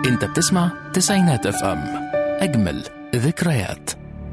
انت بتسمع تسعينات اف ام اجمل ذكريات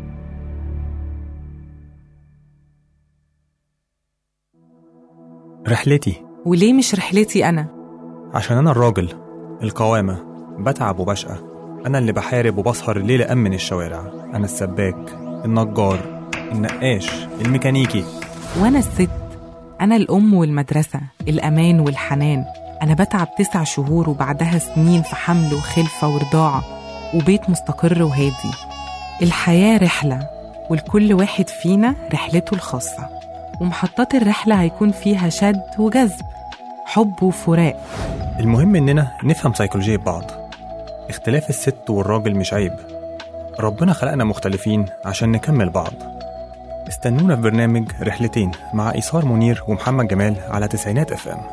رحلتي وليه مش رحلتي أنا؟ عشان أنا الراجل القوامة بتعب وبشقى أنا اللي بحارب وبسهر الليل أمن الشوارع أنا السباك النجار النقاش الميكانيكي وأنا الست أنا الأم والمدرسة الأمان والحنان أنا بتعب تسع شهور وبعدها سنين في حمل وخلفة ورضاعة وبيت مستقر وهادي الحياة رحلة ولكل واحد فينا رحلته الخاصة ومحطات الرحلة هيكون فيها شد وجذب حب وفراق المهم إننا نفهم سيكولوجية بعض اختلاف الست والراجل مش عيب ربنا خلقنا مختلفين عشان نكمل بعض استنونا في برنامج رحلتين مع إيثار منير ومحمد جمال على تسعينات اف ام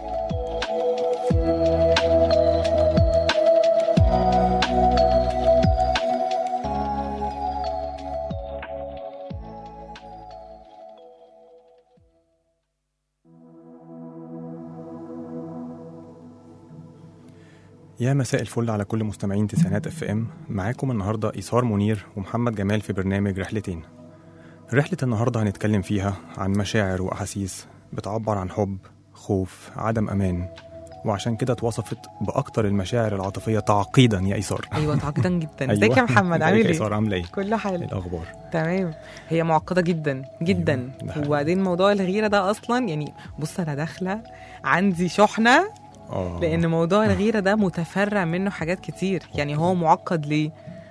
يا مساء الفل على كل مستمعين تسعينات اف ام معاكم النهارده ايثار منير ومحمد جمال في برنامج رحلتين رحلة النهارده هنتكلم فيها عن مشاعر واحاسيس بتعبر عن حب خوف عدم امان وعشان كده اتوصفت باكتر المشاعر العاطفيه تعقيدا يا ايثار أيوة تعقيدا جدا أيوة. ازيك يا محمد ازيك عامل يا ايه؟ ايثار عامله ايه كل حال إيه الاخبار تمام هي معقدة جدا جدا أيوة، ده حقيقي. وبعدين موضوع الغيرة ده أصلا يعني بص أنا داخلة عندي شحنة اه لأن موضوع الغيرة ده متفرع منه حاجات كتير يعني هو معقد ليه؟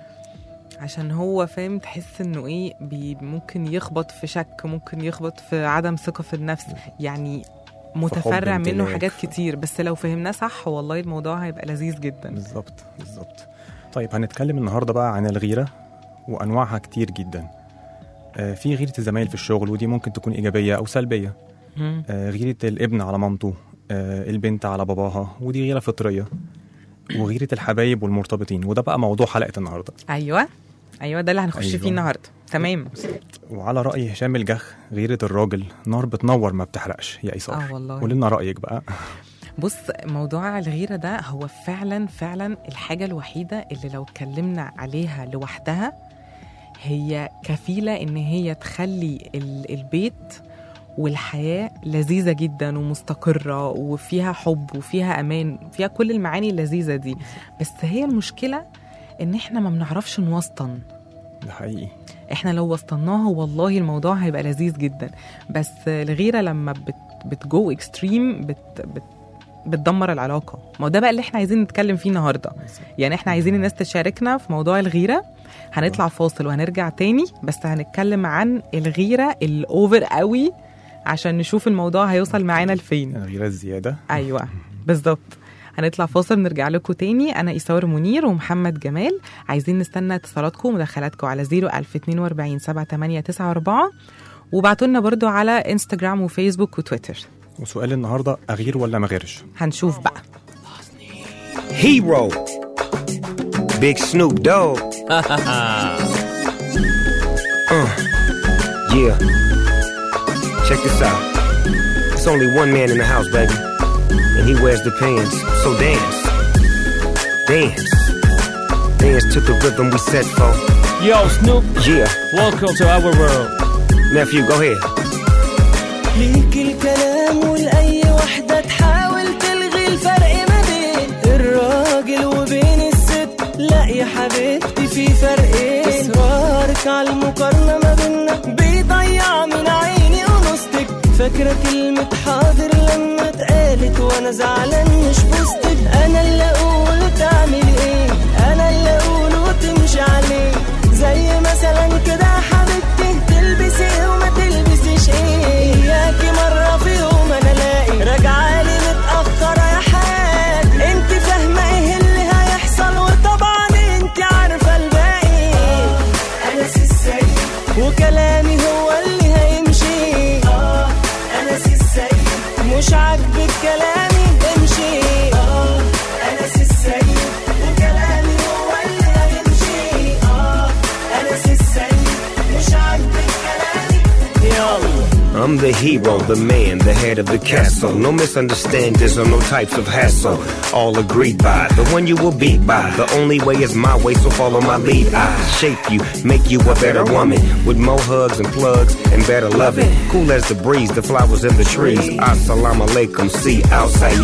عشان هو فاهم تحس انه ايه بي ممكن يخبط في شك ممكن يخبط في عدم ثقة في النفس يعني متفرع منه امتلاك. حاجات كتير بس لو فهمناه صح والله الموضوع هيبقى لذيذ جدا بالظبط بالظبط طيب هنتكلم النهارده بقى عن الغيره وانواعها كتير جدا آه، في غيره الزمايل في الشغل ودي ممكن تكون ايجابيه او سلبيه مم. آه، غيره الابن على مامته آه، البنت على باباها ودي غيره فطريه وغيره الحبايب والمرتبطين وده بقى موضوع حلقه النهارده ايوه ايوه ده اللي هنخش أيوة. فيه النهارده تمام وعلى راي هشام الجخ غيره الراجل نار بتنور ما بتحرقش يا ايثار اه والله قول لنا رايك بقى بص موضوع الغيرة ده هو فعلا فعلا الحاجة الوحيدة اللي لو اتكلمنا عليها لوحدها هي كفيلة ان هي تخلي ال- البيت والحياة لذيذة جدا ومستقرة وفيها حب وفيها أمان فيها كل المعاني اللذيذة دي بس هي المشكلة إن إحنا ما بنعرفش نوسطن ده حقيقي احنا لو وسطناها والله الموضوع هيبقى لذيذ جدا بس الغيره لما بت بتجو اكستريم بت بت بتدمر العلاقه ما هو ده بقى اللي احنا عايزين نتكلم فيه النهارده يعني احنا عايزين الناس تشاركنا في موضوع الغيره هنطلع فاصل وهنرجع تاني بس هنتكلم عن الغيره الاوفر قوي عشان نشوف الموضوع هيوصل معانا لفين الغيره الزياده ايوه بالظبط هنطلع فاصل نرجع لكم تاني انا ايثار منير ومحمد جمال عايزين نستنى اتصالاتكم ومداخلاتكم على 01042 7894 وبعتوا لنا برضو على انستجرام وفيسبوك وتويتر وسؤال النهارده اغير ولا ما غيرش هنشوف بقى Hero. Big Snoop Dogg. uh, yeah. Check this out. It's only one man in the house, baby. And he wears the pants. So dance. Dance. Dance to the rhythm we set for. Yo, Snoop, Yeah. welcome to our world. Nephew, go ahead. ليك الكلام ولأي وحدة تحاول تلغي الفرق ما بين الراجل وبين الست لا يا حبيبتي في فرقين إصرارك على المقارنة ما بينا بيضيع من عيني ونصتك فاكرة كلمة حاضر لما اتقالت وأنا زعلان مش بوستك أنا اللي أقول وتعمل إيه أنا اللي أقول وتمشي عليه زي مثلا كده يا حبيبتي تلبسي ايه وما تلبسيش ايه اياكي مرة في يوم انا الاقي راجعة لي متأخرة يا حياتي انت فاهمة ايه اللي هيحصل وطبعا انت عارفة الباقي انا السيد وكلامي هو اللي هيمشي اه انا السيد مش عاجبك كلامي امشي اه انا السيد وكلامي هو اللي هيمشي اه انا السيد مش عاجبك كلامي يلا I'm I'm the hero, the man, the head of the castle. No misunderstandings or no types of hassle. All agreed by the one you will beat by. The only way is my way, so follow my lead. I shape you, make you a better woman with more hugs and plugs and better loving. Cool as the breeze, the flowers in the trees. Assalamu alaikum, see outside.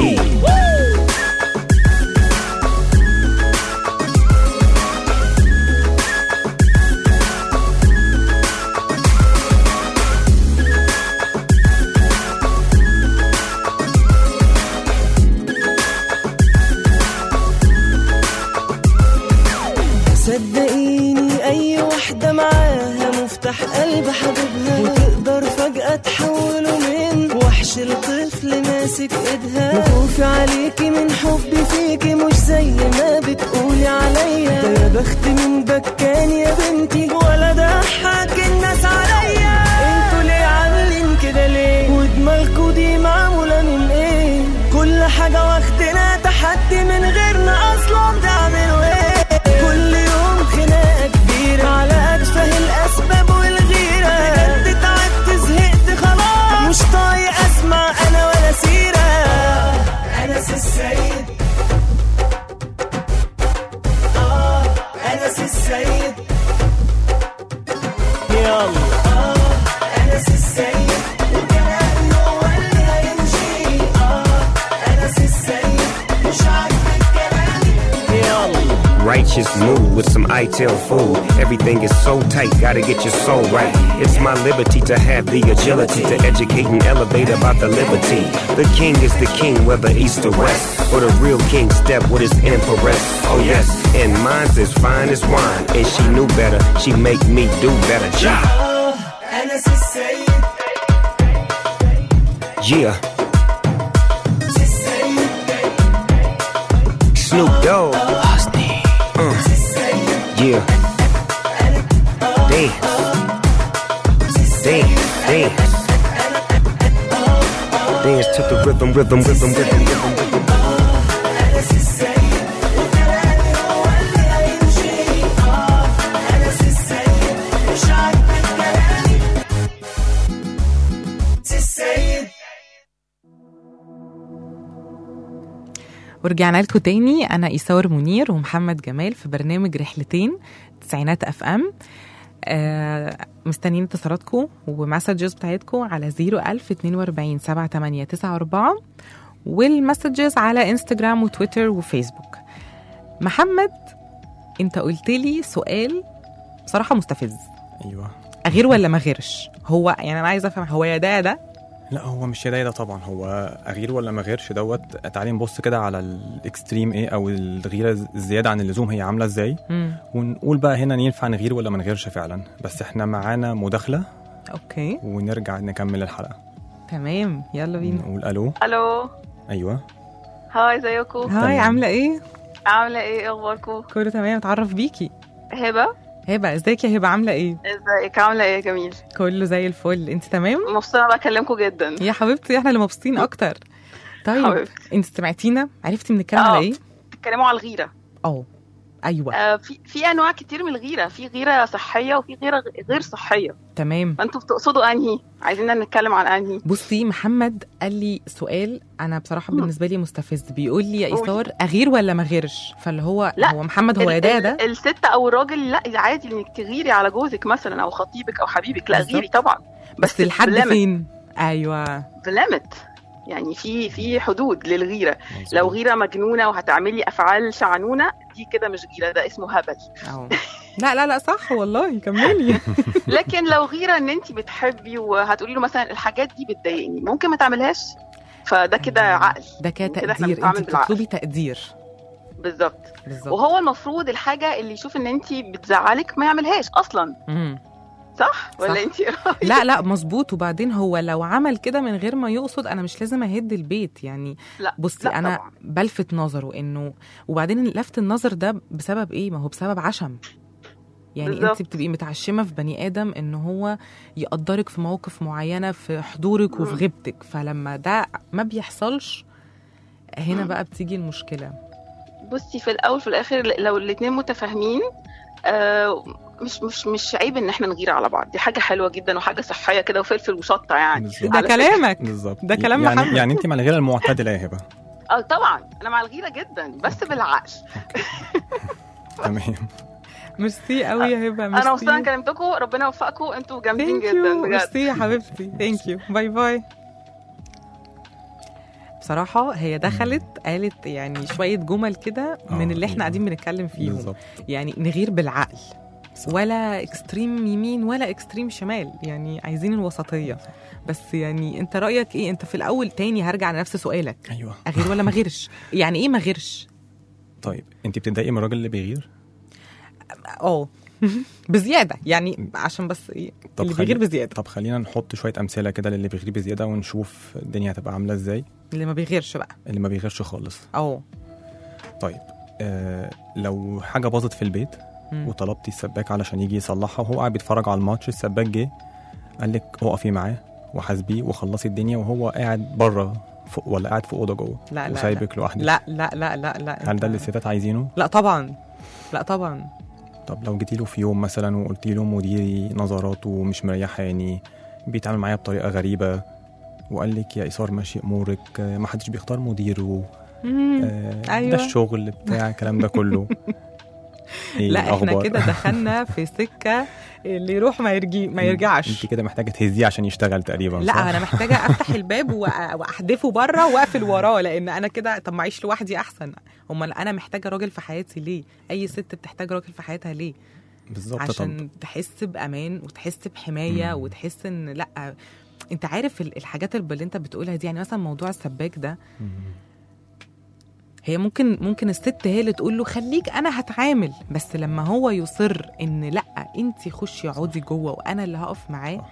صدقيني اي واحدة معاها مفتاح قلب حبيبها وتقدر فجأة تحوله من وحش لطفل ماسك ايدها وخوفي عليكي من حبي فيكي مش زي ما بتقولي عليا ده يا بخت من بكان يا بنتي ولا ضحك الناس عليا انتوا ليه عاملين كده ليه ودماغكوا دي معمولة من ايه كل حاجة واخدنا تحدي من غيرنا اصلا تعملوا ايه كل يوم خناقة كبيرة على أتفه الأسباب والغيرة بجد تعبت زهقت خلاص مش طايق أسمع أنا ولا سيرة أنس السيد آه أنس السيد يلا آه أنس السيد وكلامي هو اللي هيمشي آه أنس السيد مش عاجبك كلامي يلا Righteous mood with some ITIL food. Everything is so tight, gotta get your soul right. It's my liberty to have the agility to educate and elevate about the liberty. The king is the king, whether east or west. Or the real king step with his empress. Oh yes, and mine's as fine as wine. And she knew better, she make me do better. Ja! أنس السيد Yeah. Snoop Dogg. Uh. Yeah. Dance. Dance. Dance. Dance to the rhythm, rhythm, rhythm, rhythm, rhythm, rhythm. ورجعنا لكم تاني انا ايثار منير ومحمد جمال في برنامج رحلتين تسعينات اف ام آه مستنيين اتصالاتكم ومسجز بتاعتكم على 01042 7894 والمسجز على انستجرام وتويتر وفيسبوك محمد انت قلت لي سؤال بصراحه مستفز ايوه اغير ولا ما غيرش هو يعني انا عايزه افهم هو يا ده يا ده لا هو مش ده ده طبعا هو اغير ولا ما غيرش دوت تعالي نبص كده على الاكستريم ايه او الغيره الزياده عن اللزوم هي عامله ازاي مم. ونقول بقى هنا ينفع نغير ولا ما نغيرش فعلا بس احنا معانا مداخله اوكي ونرجع نكمل الحلقه تمام يلا بينا نقول الو الو ايوه هاي ازيكم هاي عامله ايه عامله ايه إيه اخباركم كله تمام اتعرف بيكي هبه هبه ازيك يا هبه عامله ايه ازيك عامله ايه يا جميل كله زي الفل انت تمام مبسوطه أنا بكلمكم جدا يا حبيبتي احنا اللي مبسوطين اكتر طيب حبيبتي. انت سمعتينا عرفتي بنتكلم آه. على ايه بتتكلموا على الغيره اه ايوه آه في في انواع كتير من الغيره في غيره صحيه وفي غيره غ- غير صحيه تمام فانتوا بتقصدوا انهي عايزين نتكلم عن انهي بصي محمد قال لي سؤال انا بصراحه مم. بالنسبه لي مستفز بيقول لي يا قولي. ايثار اغير ولا ما غيرش فاللي هو لا، هو محمد هو ال- يا ده يا ال- ده الست او الراجل لا عادي انك تغيري على جوزك مثلا او خطيبك او حبيبك لا بالظبط. غيري طبعا بس لحد بليمت- فين ايوه بليمت يعني في في حدود للغيره لو غيره مجنونه وهتعملي افعال شعنونه دي كده مش غيره ده اسمه هبل اهو لا لا لا صح والله كملي لكن لو غيره ان انت بتحبي وهتقولي له مثلا الحاجات دي بتضايقني ممكن ما تعملهاش فده كده عقل ده كده كده احنا تقدير بنتعامل انت بالعقل. بتطلبي تقدير بالظبط بالظبط وهو المفروض الحاجه اللي يشوف ان انت بتزعلك ما يعملهاش اصلا مم. صح ولا صح. انت لا لا مظبوط وبعدين هو لو عمل كده من غير ما يقصد انا مش لازم اهد البيت يعني لا بصي لا انا طبعا. بلفت نظره انه وبعدين لفت النظر ده بسبب ايه ما هو بسبب عشم يعني بالظبط. انت بتبقي متعشمه في بني ادم ان هو يقدرك في مواقف معينه في حضورك وفي مم. غيبتك فلما ده ما بيحصلش هنا مم. بقى بتيجي المشكله بصي في الاول في الاخر لو الاتنين متفاهمين آه مش مش مش عيب ان احنا نغير على بعض دي حاجه حلوه جدا وحاجه صحيه كده وفلفل وشطه يعني بالظبط. ده على فكرة. كلامك بالظبط ده كلام يعني محمد. يعني انت مع الغيره المعتدله يا هبه اه طبعا انا مع الغيره جدا بس بالعقل تمام ميرسي قوي يا هبه انا مبسوطه ميرسي إني كلمتكم ربنا يوفقكم انتوا جامدين ثانك جدا يو بجد ميرسي يا حبيبتي ثانك يو باي باي بصراحة هي دخلت قالت يعني شوية جمل كده من آه، اللي احنا أيوة. قاعدين بنتكلم فيهم بالظبط يعني نغير بالعقل صح. ولا اكستريم يمين ولا اكستريم شمال يعني عايزين الوسطية بس يعني انت رأيك ايه انت في الاول تاني هرجع لنفس سؤالك ايوه اغير ولا ما غيرش يعني ايه ما غيرش طيب انت بتتضايقي من الراجل اللي بيغير اه بزيادة يعني عشان بس ايه طب اللي خلي- بيغير بزيادة طب خلينا نحط شويه امثله كده للي بيغير بزياده ونشوف الدنيا هتبقى عامله ازاي اللي ما بيغيرش بقى اللي ما بيغيرش خالص اه طيب آه لو حاجه باظت في البيت مم. وطلبتي السباك علشان يجي يصلحها وهو قاعد بيتفرج على الماتش السباك جه قال لك اقفي معاه وحاسبيه وخلصي الدنيا وهو قاعد بره فوق ولا قاعد في اوضه جوه لا لا وسايبك لوحدك لا لا لا لا لا هل ده أنت- اللي الستات عايزينه؟ لا طبعا لا طبعا طب لو جيتي له في يوم مثلا وقلت له مديري نظراته مش مريحاني بيتعامل معايا بطريقه غريبه وقال لك يا ايثار ماشي امورك آه، ما حدش بيختار مديره مم. آه أيوة. ده الشغل بتاع الكلام ده كله إيه لا احنا الأخبار؟ كده دخلنا في سكه اللي يروح ما يرجي ما انت يرجعش كده محتاجه تهزيه عشان يشتغل تقريبا صح؟ لا انا محتاجه افتح الباب وأ- واحدفه بره واقفل وراه لان انا كده طب ما اعيش لوحدي احسن امال انا محتاجه راجل في حياتي ليه اي ست بتحتاج راجل في حياتها ليه بالظبط طب عشان تحس بامان وتحس بحمايه مم. وتحس ان لا انت عارف ال- الحاجات اللي انت بتقولها دي يعني مثلا موضوع السباك ده مم. هي ممكن ممكن الست هي اللي تقول له خليك انا هتعامل بس لما هو يصر ان لا انت خشي اقعدي جوه وانا اللي هقف معاه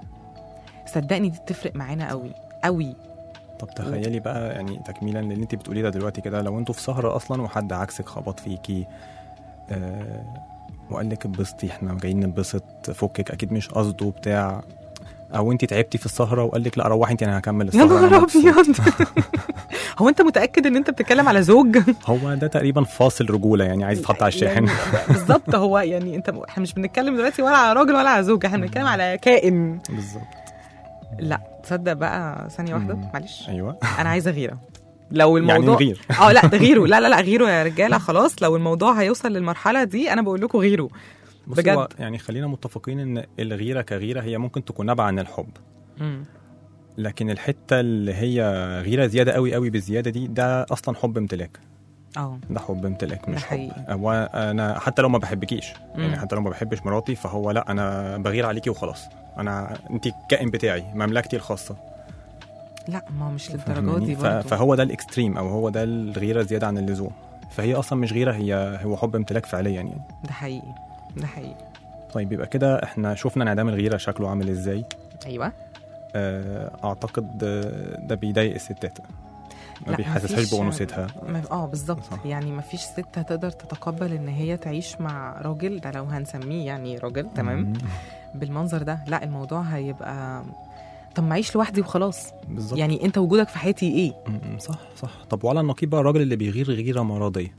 صدقني دي بتفرق معانا قوي قوي طب تخيلي بقى يعني تكميلا للي انت بتقوليه ده دلوقتي كده لو انتوا في سهره اصلا وحد عكسك خبط فيكي آه وقال لك اتبسطي احنا جايين نتبسط فكك اكيد مش قصده بتاع او انت تعبتي في السهره وقال لك لا روحي انت انا هكمل يا السهره أنا نهار مبسوط. ابيض هو انت متاكد ان انت بتتكلم على زوج هو ده تقريبا فاصل رجوله يعني عايز يتحط على الشاحن يعني بالظبط هو يعني انت احنا مش بنتكلم دلوقتي ولا على راجل ولا على زوج احنا بنتكلم على كائن بالظبط لا تصدق بقى ثانيه واحده مم. معلش ايوه انا عايزه غيره لو يعني الموضوع نغير اه لا ده غيره لا لا لا غيره يا رجاله خلاص لو الموضوع هيوصل للمرحله دي انا بقول لكم غيره بص بجد. هو يعني خلينا متفقين ان الغيره كغيره هي ممكن تكون نابعه عن الحب مم. لكن الحته اللي هي غيره زياده قوي قوي بالزياده دي ده اصلا حب امتلاك اه ده حب امتلاك ده مش حب حقيقي. هو انا حتى لو ما بحبكيش مم. يعني حتى لو ما بحبش مراتي فهو لا انا بغير عليكي وخلاص انا انت الكائن بتاعي مملكتي الخاصه لا ما هو مش للدرجه فاهماني؟ دي ف- برضه فهو ده الاكستريم او هو ده الغيره زياده عن اللزوم فهي اصلا مش غيره هي هو حب امتلاك فعليا يعني ده حقيقي ده حقيقي طيب يبقى كده احنا شفنا انعدام الغيره شكله عامل ازاي ايوه آه، اعتقد آه، ده بيضايق الستات ما لا، بيحسسهاش مفيش- بانوثتها ما- اه بالظبط صح. يعني ما فيش ست هتقدر تتقبل ان هي تعيش مع راجل ده لو هنسميه يعني راجل تمام مم. بالمنظر ده لا الموضوع هيبقى طب ما اعيش لوحدي وخلاص بالظبط يعني انت وجودك في حياتي ايه م- م، صح صح طب وعلى النقيض بقى الراجل اللي بيغير غيره مرضيه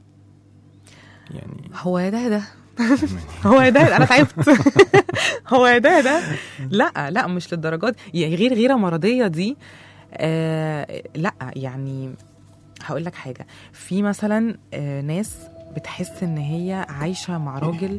يعني هو يا ده ده هو يا ده انا تعبت هو يا ده ده لا لا مش للدرجات يعني غير غيره مرضيه دي آه لا يعني هقول لك حاجه في مثلا آه ناس بتحس ان هي عايشه مع راجل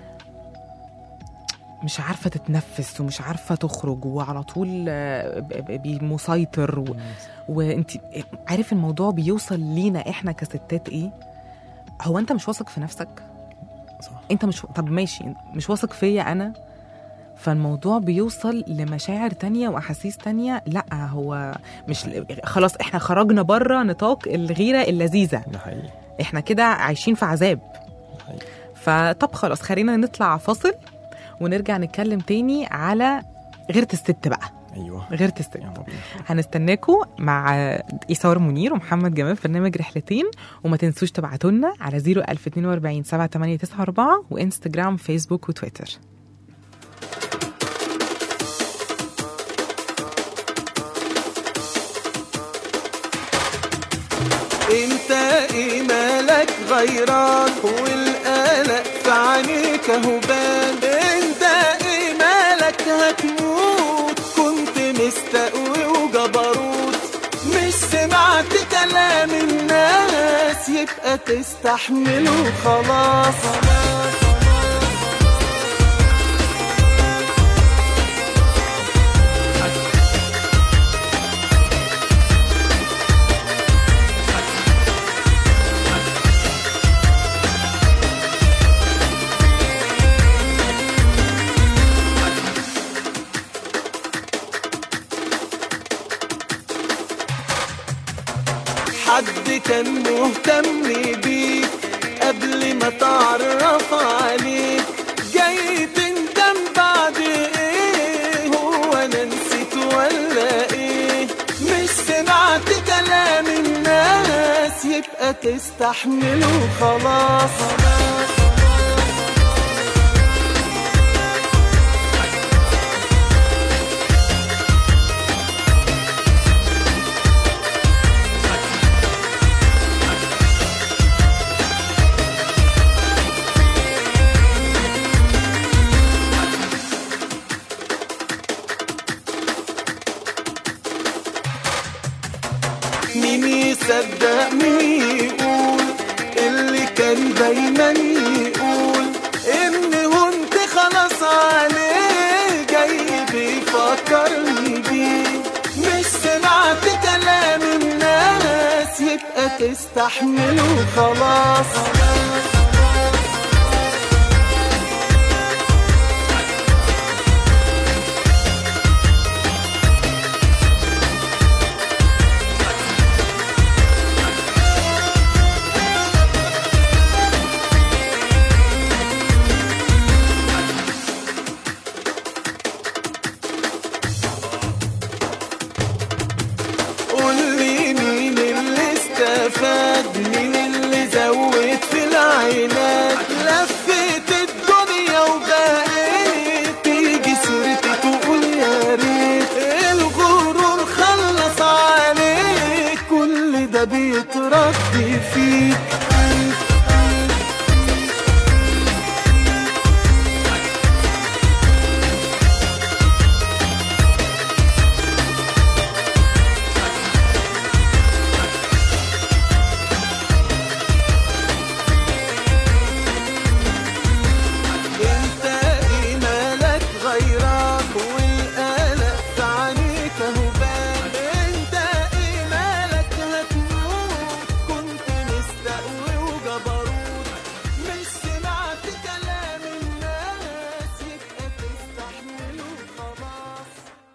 مش عارفه تتنفس ومش عارفه تخرج وعلى طول آه، ب- ب- بي- مسيطر و... وانت عارف الموضوع بيوصل لينا احنا كستات ايه هو انت مش واثق في نفسك صح انت مش طب ماشي مش واثق فيا انا فالموضوع بيوصل لمشاعر تانية واحاسيس تانية لا هو مش خلاص احنا خرجنا بره نطاق الغيره اللذيذه ده حقيقي احنا كده عايشين في عذاب ده حقيقي فطب خلاص خلينا نطلع فاصل ونرجع نتكلم تاني على غيرة الست بقى ايوه غيرة الست يلا بينا هنستناكم مع إيثار منير ومحمد جمال في برنامج رحلتين وما تنسوش تبعتوا لنا على 01042 7894 وانستجرام فيسبوك وتويتر انت ايه مالك غيران والقلق في عينيك اهو بان انت ايه مالك هتموت كنت مستقوي وجبروت مش سمعت كلام الناس يبقى تستحمله خلاص حد كان مهتم بيك قبل ما تعرف عليك جاي تندم بعد ايه هو انا نسيت ولا ايه مش سمعت كلام الناس يبقى تستحمله خلاص مين يصدق مين يقول اللي كان دايما يقول ان هنت خلاص عليه جاي بيفكرني بيه مش سمعت كلام الناس يبقى تستحمله خلاص قول لي مين اللي استفاد مين اللي زود في العينات لفيت الدنيا وبقيت تيجي سيرتي تقول يا ريت الغرور خلص عليك كل ده بيترد فيك انت ايه مالك غيرك والقلق في عينيك اهو بان انت ايه مالك هتموت كنت مستقوي وجبروت مش سمعت كلام الناس يبقى تستحمله خلاص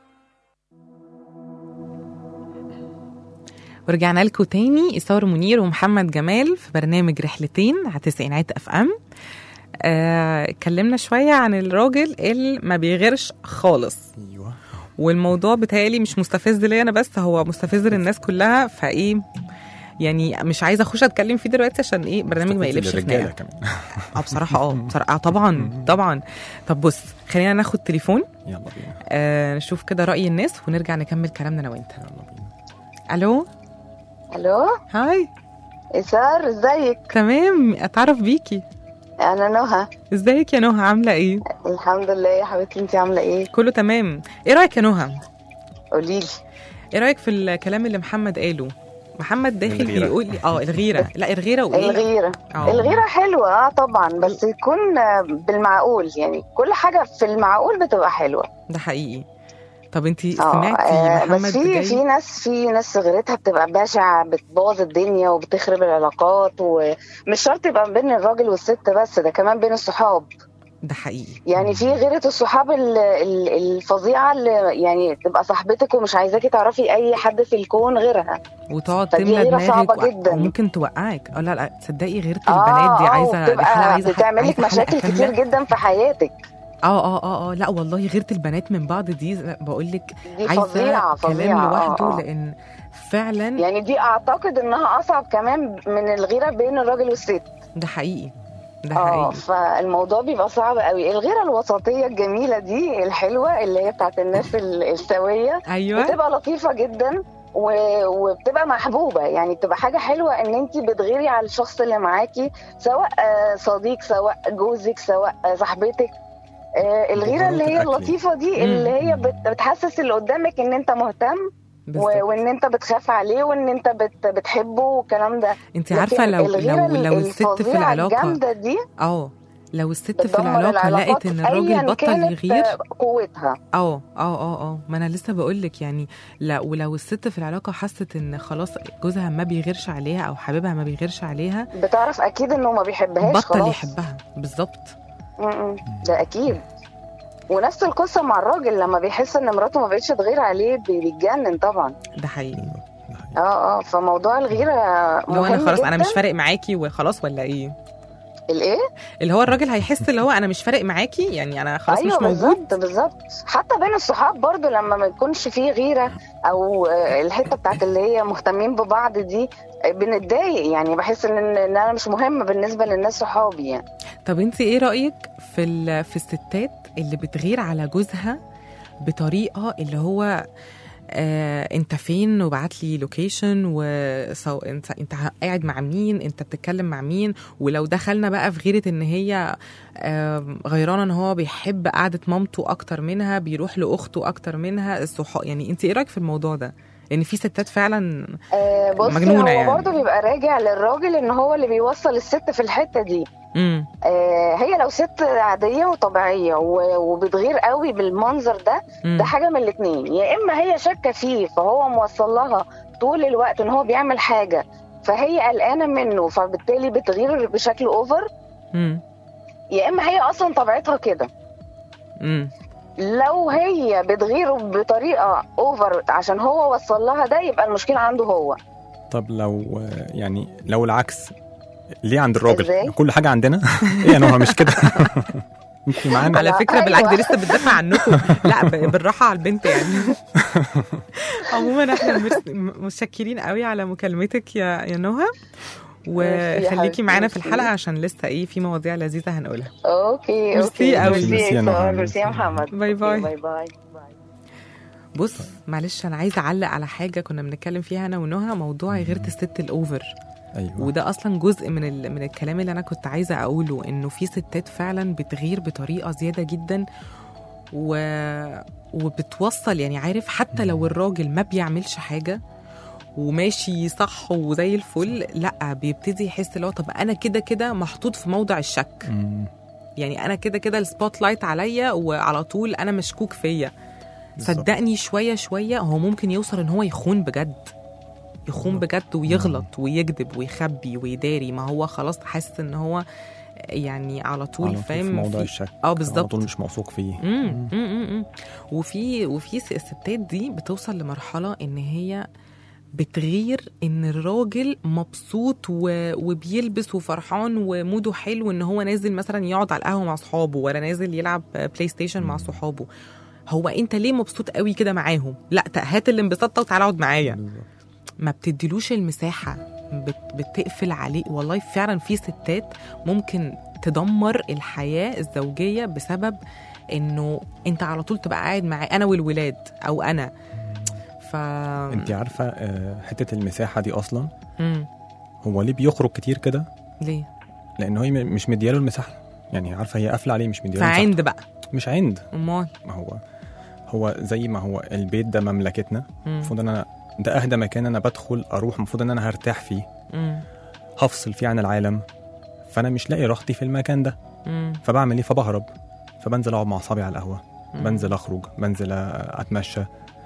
ورجعنا لكم تاني إثار منير ومحمد جمال في برنامج رحلتين على تسعينات اف ام آه، اتكلمنا شوية عن الراجل اللي ما بيغيرش خالص ايوه والموضوع بتهيألي مش مستفز ليا انا بس هو مستفز للناس كلها فايه يعني مش عايزه اخش اتكلم فيه دلوقتي عشان ايه برنامج ما يقلبش الرجاله خناقه كمان اه بصراحه اه بصراحه آه طبعا طبعا طب بص خلينا ناخد تليفون يلا بينا آه نشوف كده راي الناس ونرجع نكمل كلامنا انا وانت يلا بينا الو الو هاي إيثار ازيك تمام اتعرف بيكي انا نهى ازيك يا نهى عامله ايه الحمد لله يا حبيبتي انت عامله ايه كله تمام ايه رايك يا نهى قولي لي ايه رايك في الكلام اللي محمد قاله محمد داخل الغيرة. بيقول لي اه الغيره لا الغيره وايه الغيره آه. الغيره حلوه اه طبعا بس يكون آه، بالمعقول يعني كل حاجه في المعقول بتبقى حلوه ده حقيقي طب انتي اه سمعتي آه، محمد بس في جاي في ناس في ناس غيرتها بتبقى بشعه بتبوظ الدنيا وبتخرب العلاقات ومش شرط يبقى بين الراجل والست بس ده كمان بين الصحاب ده حقيقي يعني في غيرة الصحاب ال- ال- الفظيعة اللي يعني تبقى صاحبتك ومش عايزاكي تعرفي أي حد في الكون غيرها وتقعد فدي تملى غيرة دماغك صعبة و- جدا. وممكن توقعك اه لا لا تصدقي غيرة البنات دي عايزه دي حلقة بتبقى عايزه بتعمل لك عايزة حلقة مشاكل كاملة. كتير جدا في حياتك اه اه اه اه لا والله غيرة البنات من بعض دي بقول لك دي عايزه فظيعة كلام فظيعة آه، لوحده آه. لان فعلا يعني دي أعتقد إنها أصعب كمان من الغيرة بين الراجل والست ده حقيقي ده اه حقيقي فالموضوع بيبقى صعب قوي الغيرة الوسطية الجميلة دي الحلوة اللي هي بتاعت الناس ال- السوية ايوه بتبقى لطيفة جدا و- وبتبقى محبوبه يعني بتبقى حاجه حلوه ان انت بتغيري على الشخص اللي معاكي سواء آه، صديق سواء جوزك سواء آه، صاحبتك آه، الغيره اللي هي بهارات الأكل. اللطيفه دي اللي هي بت- بتحسس اللي قدامك ان انت مهتم بالظبط. و- وان انت بتخاف عليه وان انت بت- بتحبه والكلام ده انت عارفه لكن لو الغيرة لو لو الست في الفظيعة العلاقه الجامده دي اه لو الست في بتدمر العلاقه العلاقات لقت ان الراجل أياً بطل كانت يغير قوتها اه اه اه اه ما انا لسه بقول لك يعني لا ولو الست في العلاقه حست ان خلاص جوزها ما بيغيرش عليها او حبيبها ما بيغيرش عليها بتعرف اكيد انه ما بيحبهاش بطل خلاص يحبها بالظبط م-م. ده اكيد ونفس القصه مع الراجل لما بيحس ان مراته ما بقتش تغير عليه بي- بيتجنن طبعا ده حقيقي اه اه فموضوع الغيره لو انا مهم خلاص انا جداً. مش فارق معاكي وخلاص ولا ايه الايه اللي هو الراجل هيحس اللي هو انا مش فارق معاكي يعني انا خلاص ايوه مش موجود بالظبط بالظبط حتى بين الصحاب برضو لما ما يكونش فيه غيره او آه، الحته بتاعت اللي هي مهتمين ببعض دي آه، بنتضايق يعني بحس ان ان انا مش مهمه بالنسبه للناس صحابي يعني طب انت ايه رايك في ال- في الستات اللي بتغير على جوزها بطريقه اللي هو آه انت فين وبعت لي لوكيشن وصو... انت انت قاعد مع مين انت بتتكلم مع مين ولو دخلنا بقى في غيره ان هي آه غيرانه ان هو بيحب قعده مامته اكتر منها بيروح لاخته اكتر منها الصحاب يعني انت ايه رايك في الموضوع ده لان في ستات فعلا آه بصي مجنونة هو يعني. برضه بيبقى راجع للراجل ان هو اللي بيوصل الست في الحته دي امم آه هي لو ست عاديه وطبيعيه و- وبتغير قوي بالمنظر ده ده حاجه من الاثنين يا اما هي شاكه فيه فهو موصل لها طول الوقت ان هو بيعمل حاجه فهي قلقانه منه فبالتالي بتغير بشكل اوفر امم يا اما هي اصلا طبيعتها كده امم لو هي بتغيره بطريقه اوفر عشان هو وصل لها ده يبقى المشكله عنده هو طب لو يعني لو العكس ليه عند الراجل إزاي؟ كل حاجه عندنا ايه يا نهى مش كده انت معانا على فكره أيوة. بالعكس دي لسه بتدافع عنكم لا ب- بالراحه على البنت يعني عموما احنا مرس- م- متشكرين قوي على مكالمتك يا يا نهى ميرسي يا وخليكي حبيبتي، معانا في ميرسي. الحلقه عشان لسه ايه في مواضيع لذيذه هنقولها اوكي ميرسي اوكي أوي. ميرسي ميرسي يا يا نهى. سارة، ميرسي يا محمد باي باي. أوكي، باي باي باي بص معلش انا عايزه اعلق على حاجه كنا بنتكلم فيها انا ونهى موضوع غيره الست الاوفر ايوه وده اصلا جزء من ال... من الكلام اللي انا كنت عايزه اقوله انه في ستات فعلا بتغير بطريقه زياده جدا و... وبتوصل يعني عارف حتى لو الراجل ما بيعملش حاجه وماشي صح وزي الفل لا بيبتدي يحس اللي هو طب انا كده كده محطوط في موضع الشك مم. يعني انا كده كده السبوت لايت عليا وعلى طول انا مشكوك فيا بالظبط. صدقني شويه شويه هو ممكن يوصل ان هو يخون بجد يخون بجد ويغلط ويكذب ويخبي ويداري ما هو خلاص حاسس ان هو يعني على طول على طول فاهم في موضوع في- الشك اه على بالظبط طول مش موثوق فيه امم امم وفي وفي س- الستات دي بتوصل لمرحله ان هي بتغير ان الراجل مبسوط و... وبيلبس وفرحان وموده حلو ان هو نازل مثلا يقعد على القهوه مع صحابه ولا نازل يلعب بلاي ستيشن مع صحابه هو انت ليه مبسوط قوي كده معاهم لا ت- هات الانبساط ده وتعالى اقعد معايا بالظبط. ما بتديلوش المساحة بت بتقفل عليه والله فعلا في ستات ممكن تدمر الحياة الزوجية بسبب انه انت على طول تبقى قاعد معاه انا والولاد او انا ف انت عارفه آه، حته المساحه دي اصلا مم. هو ليه بيخرج كتير كده ليه لان هي م- مش مدياله المساحه يعني عارفه هي قافله عليه مش مدياله مساحته. فعند بقى مش عند امال ما هو هو زي ما هو البيت ده مملكتنا مم. المفروض ان انا ده اهدى مكان انا بدخل اروح المفروض ان انا هرتاح فيه مم. هفصل فيه عن العالم فانا مش لاقي راحتي في المكان ده مم. فبعمل ايه فبهرب فبنزل اقعد مع اصحابي على القهوه مم. بنزل اخرج بنزل اتمشى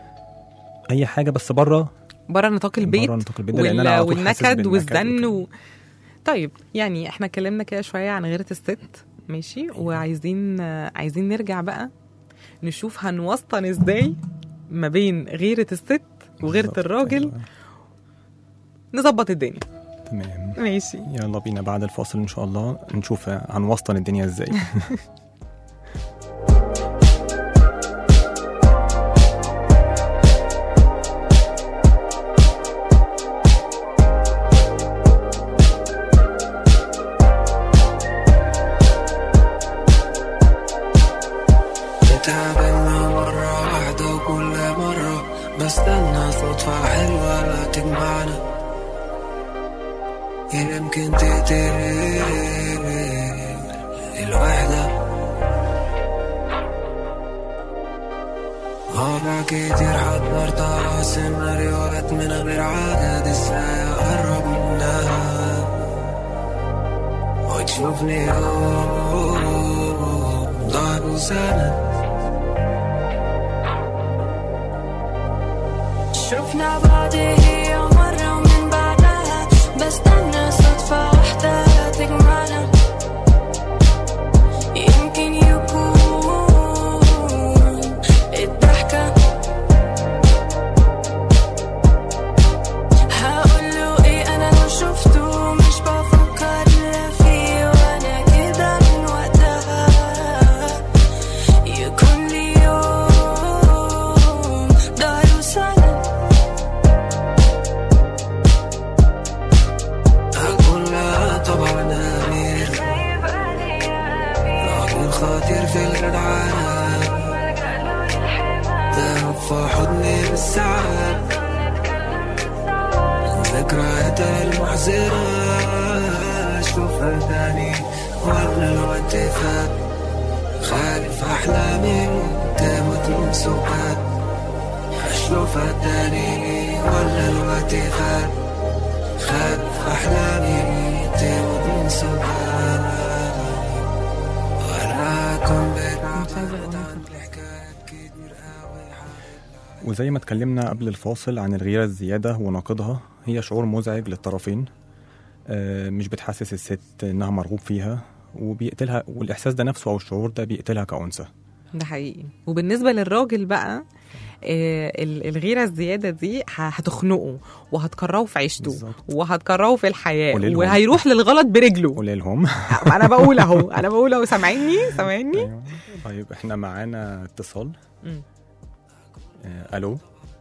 اي حاجه بس بره بره نطاق البيت بره نطاق البيت ده لان وال... انا على طول حاسس والنكد بالنكد والزن وكده. و... طيب يعني احنا اتكلمنا كده شويه عن غيره الست ماشي وعايزين عايزين نرجع بقى نشوف هنوسطن ازاي ما بين غيره الست وغيره بالظبط، الراجل أيوة. نظبط الدنيا تمام ماشي يلا بينا بعد الفاصل ان شاء الله نشوف هنوسطن الدنيا ازاي اتقابلنا مرة واحدة وكل مرة بستنى صدفة حلوة يمكن تقتل الوحدة غابة كتير حضرتها سيناريوهات من غير عدد ازاي اقرب منها وتشوفني يوم ضاع سنة شفنا بعض هي مرة ومن بعدها بستنى صدفة واحدة تجمعنا يمكن يكون الضحكة هقوله ايه انا لو شفته مش بفكر لا فيه وانا كده من وقتها يكون لي يوم دار وسنة هكون لا طبعا امير راجل خاطر في الجدعانة ذهب في حضني بالسعادة ذكرياتها المحزنة أشوفها تاني ولا الوقت فات خالف أحلامي تموت من سكات أشوفها تاني ولا الوقت فات خالف أحلامي تموت من سكات ولا أكون مش عايزة أقول بعيد الحكايات كتير قوي وزي ما اتكلمنا قبل الفاصل عن الغيرة الزيادة وناقضها هي شعور مزعج للطرفين آه، مش بتحسس الست انها مرغوب فيها وبيقتلها والاحساس ده نفسه او الشعور ده بيقتلها كأنثى ده حقيقي وبالنسبه للراجل بقى آه، ال- الغيره الزياده دي ه- هتخنقه وهتكرهه في عيشته بالظبط. وهتكرهه في الحياه قولي لهم. وهيروح للغلط برجله قولي لهم انا بقول اهو انا بقول اهو سامعيني سامعيني أيوة. طيب احنا معانا اتصال مم. آه، الو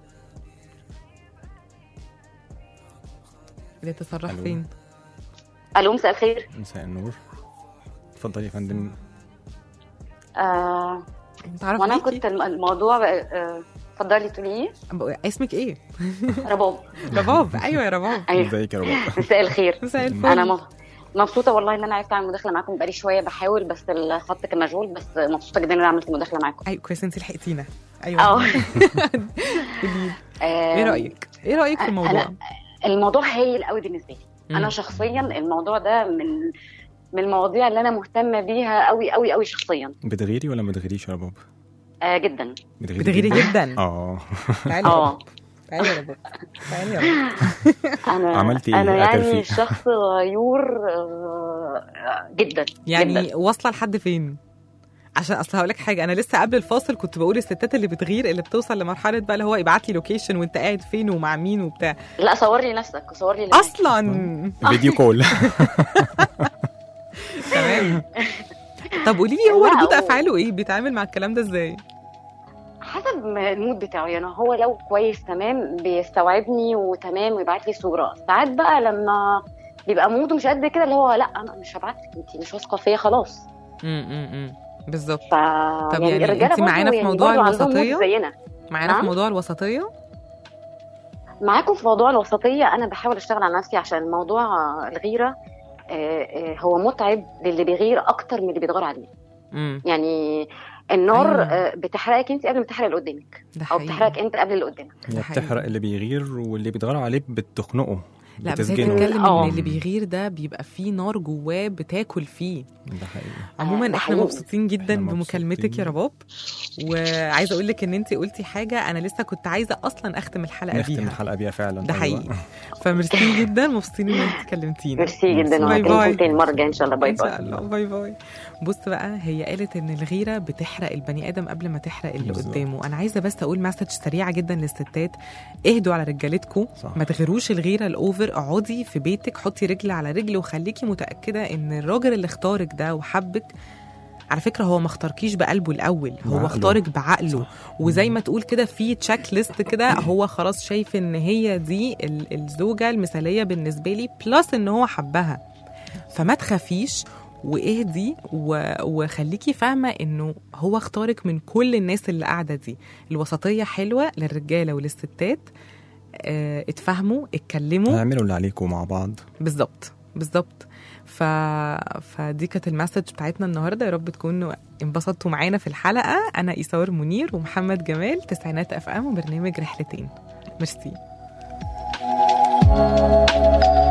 اللي تصرح ألو. فين الو مساء الخير مساء النور اتفضلي يا فندم آه انت عارف وانا ليكي؟ كنت الم- الموضوع آه، اتفضلي تقولي ايه بقول- اسمك ايه رباب رباب ايوه يا رباب ايوه ازيك يا رباب مساء الخير مساء الفل انا م- مبسوطه والله ان انا عرفت اعمل مداخله معاكم بقالي شويه بحاول بس الخط كان مشغول بس مبسوطه جدا ان انا عملت مداخله معاكم ايوه كويس انت لحقتينا ايوه اه قولي. آه، ايه رايك ايه رايك في الموضوع أنا الموضوع هايل قوي بالنسبه لي انا مم. شخصيا الموضوع ده من من المواضيع اللي انا مهتمه بيها قوي قوي قوي شخصيا بتغيري ولا ما بتغيريش يا رباب آه جدا بتغيري جدا اه تعالي يا اه رباب تعالي يا رباب تعالي يا رباب انا عملتي إيه؟ انا قتل يعني فيك؟ شخص غيور آه، جدا يعني جدا. واصله لحد فين عشان اصل هقول لك حاجه انا لسه قبل الفاصل كنت بقول الستات اللي بتغير اللي بتوصل لمرحله بقى اللي هو ابعت لي لوكيشن وانت قاعد فين ومع مين وبتاع لا صور لي نفسك صور لي اللي معاك. اصلا فيديو كول تمام طب قولي لي هو لا، ردود هو- افعاله ايه بيتعامل مع الكلام ده ازاي حسب ما المود بتاعه يعني هو لو كويس تمام بيستوعبني وتمام ويبعت لي صوره ساعات بقى لما بيبقى موده مش قد كده اللي هو لا انا مش هبعت لك انت مش واثقه فيا خلاص امم بالظبط ف طب يعني الرجالة أنت معانا برضو في يعني موضوع برضو عندهم الوسطية؟ مود زينا معانا في نعم؟ موضوع الوسطيه معاكم في موضوع الوسطيه انا بحاول اشتغل على نفسي عشان موضوع الغيره آه، آه، هو متعب للي بيغير اكتر من اللي بيتغار عليه امم يعني النار أيوة. آه، بتحرقك انت قبل ما تحرق اللي قدامك ده او حقيقي بتحرقك انت قبل اللي قدامك هي ده حقيقي. بتحرق اللي بيغير واللي بيتغير عليه بتخنقه لا بس هي بتسجنه بتتكلم آه. ان اللي بيغير ده بيبقى فيه نار جواه بتاكل فيه ده حقيقي عموما ده احنا حقيقي. مبسوطين جدا إحنا بمكالمتك مبسوطين. يا رباب وعايزه اقول لك ان انت قلتي حاجه انا لسه كنت عايزه اصلا اختم الحلقه نختم بيها الحلقه بيها فعلا ده أيوة. حقيقي فميرسي جدا مبسوطين ان انت كلمتينا ميرسي جدا باي باي. وهكلمكم تاني المره الجايه ان شاء الله باي ان باي شاء الله باي باي بص بقى هي قالت ان الغيره بتحرق البني ادم قبل ما تحرق اللي بالظبط. قدامه انا عايزه بس اقول مسج سريعه جدا للستات اهدوا على رجالتكم صح. ما تغيروش الغيره الاوفر اقعدي في بيتك حطي رجل على رجل وخليكي متاكده ان الراجل اللي اختارك ده وحبك على فكره هو ما اختاركيش بقلبه الاول هو بعقله. اختارك بعقله وزي ما تقول كده في تشيك ليست كده هو خلاص شايف ان هي دي ال- الزوجه المثاليه بالنسبه لي بلس ان هو حبها فما تخافيش واهدي و... وخليكي فاهمه انه هو اختارك من كل الناس اللي قاعده دي الوسطيه حلوه للرجاله وللستات اه اتفاهموا اتكلموا اعملوا اللي عليكم مع بعض بالظبط بالظبط ف... فدي كانت المسج بتاعتنا النهارده يا رب تكونوا انبسطتوا معانا في الحلقه انا ايثار منير ومحمد جمال تسعينات اف ام وبرنامج رحلتين ميرسي